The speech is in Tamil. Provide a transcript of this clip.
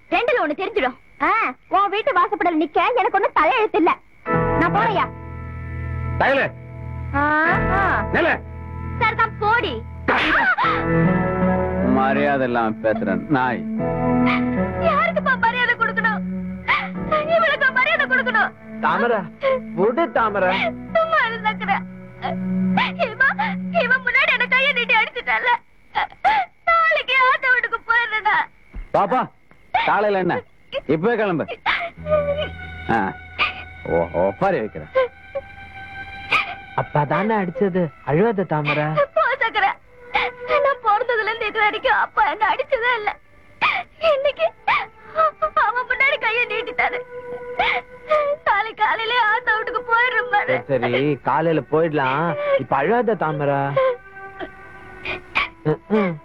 ரெண்டுல ஒண்ணு தெரிஞ்சிடும் ஆ, உன் வீட்டு வாசப்படல நிக்க எனக்கு ஒண்ணும் தலையெழுத்து இல்ல நான் போறையா தயல நில சரிதான் போடி மரியாதை இல்லாம பேசுறேன் நாய் யாருக்குப்பா மரியாதை கொடுக்கணும் இவளுக்கு மரியாதை கொடுக்கணும் தாமரை விடு தாமரை சும்மா இருந்தாக்குற இவன் இவன் முன்னாடி என்ன கையை நீட்டி அடிச்சுட்டால நாளைக்கு ஆத்த வீட்டுக்கு போயிடுறா பாப்பா காலையில என்ன இப்பவே கிளம்பு ஆ. ஓ ஒப்பாரி வைக்கிறேன் அப்பா தானே அடிச்சது அழுவாத தாமரை போ சக்கர நான் பிறந்ததுல இருந்து இது வரைக்கும் அப்பா என்ன அடிச்சதே இல்ல இன்னைக்கு அவன் முன்னாடி கைய நீட்டிட்டாரு நாளைக்கு காலையில ஆத்தா வீட்டுக்கு போயிடுறோம் பாரு சரி, சரி காலையில போயிடலாம் இப்ப அழுவாத தாமரை ம், ம்.